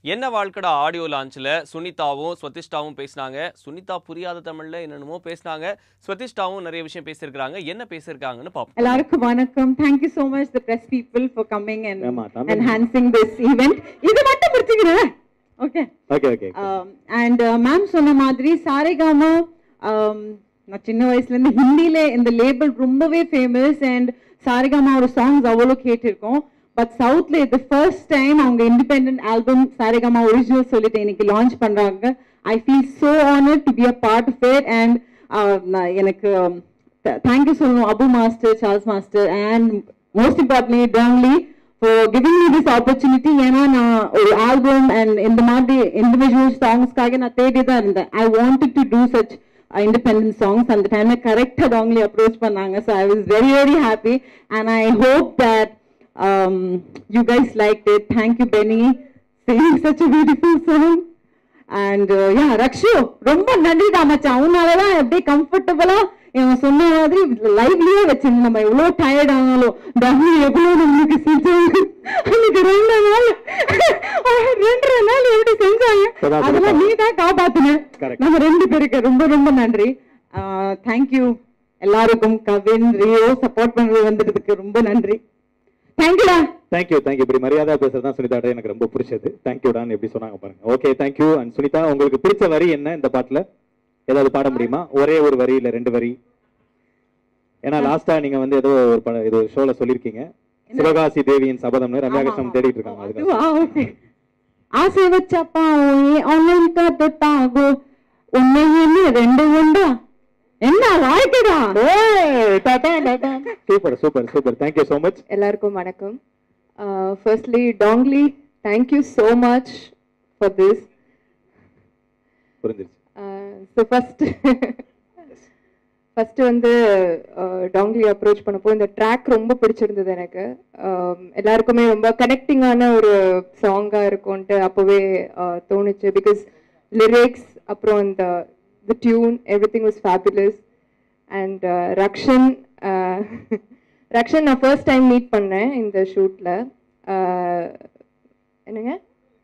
என்ன வாழ்க்கடா ஆடியோ லான்ச்சில் சுனிதாவும் ஸ்வதிஷ்டாவும் பேசினாங்க சுனிதா புரியாத தமிழ்ல என்னென்னமோ பேசினாங்க ஸ்வதிஷ்டாவும் நிறைய விஷயம் பேசியிருக்காங்க என்ன பேசியிருக்காங்கன்னு பார்ப்போம் எல்லாருக்கும் வணக்கம் thank you so much the press people for coming and ஆமா, தமிழ். enhancing this event இது மட்டும் முடிச்சுக்கிறேன் okay okay okay and ma'am சொன்ன மாதிரி சாரேகாமா நான் சின்ன வயசுல இருந்து ஹிந்தில இந்த லேபிள் ரொம்பவே ஃபேமஸ் அண்ட் சாரேகாமாவோட சாங்ஸ் அவ்வளோ கேட்டிருக்கோம் பட் சவுத்ல இது ஃபர்ஸ்ட் டைம் அவங்க இண்டிபெண்ட் ஆல்பம் சாரேகாமா ஒரிஜினல் சொல்லிட்டு இன்னைக்கு லான்ச் பண்றாங்க I feel so honour to be a part of it and எனக்கு தேங்க்யூ சொல்லணும் Abu master Charles master and most importantly for giving me this opportunity ஏன்னா நான் ஒரு ஆல்பம் அண்ட் இந்த மாதிரி இண்டிவிஜுவல் சாங்ஸ்க்காக நான் தேடி தான் இருந்தேன் I wanted to do such independent songs அந்த டைம்ல கரெக்டாக டாங்லி அப்ரோச் பண்ணாங்க so I was very very happy and I hope that you guys like it thank you Benny singing such a beautiful song and yeah Rakshu ரொம்ப நன்றிடா மச்சான் அவனாலதான் அப்படியே கம்ஃபர்டபுளா இவன் சொன்ன மாதிரி லைவ்லயே வச்சிருந்து நம்ம எவ்வளவு டயர்ட் ஆனாலும் டம்மி எவ்வளவு நம்மளுக்கு செஞ்சாங்க அன்னைக்கு ரெண்டு நாள் ரெண்டரை நாள் எப்படி செஞ்சாங்க அதான் அதெல்லாம் நீ தான் காப்பாத்துன Correct. நம்ம ரெண்டு பேருக்கு ரொம்ப ரொம்ப நன்றி தேங்க்யூ எல்லாருக்கும் கவின் ரியோ சப்போர்ட் பண்றது வந்ததுக்கு ரொம்ப நன்றி தேங்க்யூடா தேங்க்யூ தேங்க்யூ இப்படி மரியாதை பேசுறது தான் சுனிதா எனக்கு ரொம்ப பிடிச்சது தேங்க்யூடான்னு எப்படி சொன்னாங்க பாருங்க ஓகே தேங்க்யூ அண்ட் சுனிதா உங்களுக்கு பிடிச்ச வரி என்ன இந்த பாட்டுல ஏதாவது பாட முடியுமா ஒரே ஒரு வரி இல்ல ரெண்டு வரி ஏன்னா லாஸ்டா நீங்க வந்து ஏதோ ஒரு பட இது ஷோல சொல்லிருக்கீங்க சிவகாசி தேவியின் சபதம்னு ரம்யா கிருஷ்ணன் தேடிட்டு இருக்காங்க அதுக்கு அதுவா? Okay. ஆசை வச்சப்பா ஆன்லைன் தொட்டாகோ உன்னை என்ன ரெண்டு உண்டா என்ன வாழ்க்கைடா super super super thank you so much எல்லாருக்கும் வணக்கம் firstly Tongli thank you so much for this புரிஞ்சிருச்சு ஸோ ஃபஸ்ட்டு ஃபஸ்ட்டு வந்து டாங்லி அப்ரோச் பண்ணப்போ இந்த ட்ராக் ரொம்ப பிடிச்சிருந்தது எனக்கு Um, எல்லாருக்குமே ரொம்ப கனெக்டிங்கான ஒரு சாங்காக இருக்கும்ன்ட்டு அப்போவே uh, தோணுச்சு பிகாஸ் லிரிக்ஸ் அப்புறம் இந்த the tune everything was fabulous and Rakshan uh, Rakshan நான் ஃபர்ஸ்ட் டைம் மீட் பண்ணேன் இந்த ஷூட்டில் என்னங்க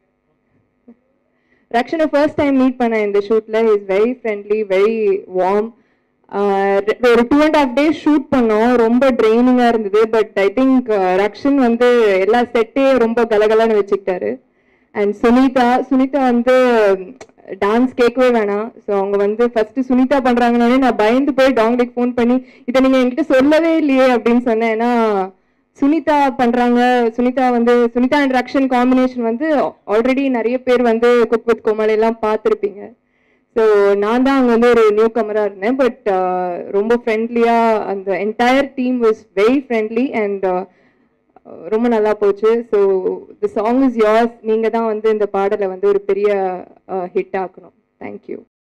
ரக்ஷனை ஃபர்ஸ்ட் டைம் மீட் பண்ணேன் இந்த ஷூட்டில் is very friendly very warm ஒரு two and half days shoot பண்ணோம் ரொம்ப ட்ரைனிங்காக இருந்தது பட் ஐ திங்க் ரக்ஷன் வந்து எல்லா செட்டே ரொம்ப கலகலன்னு வச்சுக்கிட்டாரு அண்ட் சுனிதா சுனிதா வந்து டான்ஸ் கேட்கவே வேணாம் ஸோ அவங்க வந்து ஃபர்ஸ்ட் சுனிதா பண்றாங்கனாலே நான் பயந்து போய் டாங்லிக்கு ஃபோன் பண்ணி இதை நீங்க என்கிட்ட சொல்லவே இல்லையே அப்படின்னு சொன்னேன் ஏன்னா சுனிதா பண்றாங்க சுனிதா வந்து சுனிதா அண்ட் ரக்ஷன் காம்பினேஷன் வந்து ஆல்ரெடி நிறைய பேர் வந்து குக் வித் கோமாளி எல்லாம் பார்த்துருப்பீங்க ஸோ நான் தான் அங்கே வந்து ஒரு நியூ கமராக இருந்தேன் பட் ரொம்ப ஃப்ரெண்ட்லியாக அந்த entire team was very friendly and ரொம்ப நல்லா போச்சு so the song is yours நீங்கள் தான் வந்து இந்த பாடலை வந்து ஒரு பெரிய ஹிட் ஆக்கணும் தேங்க்யூ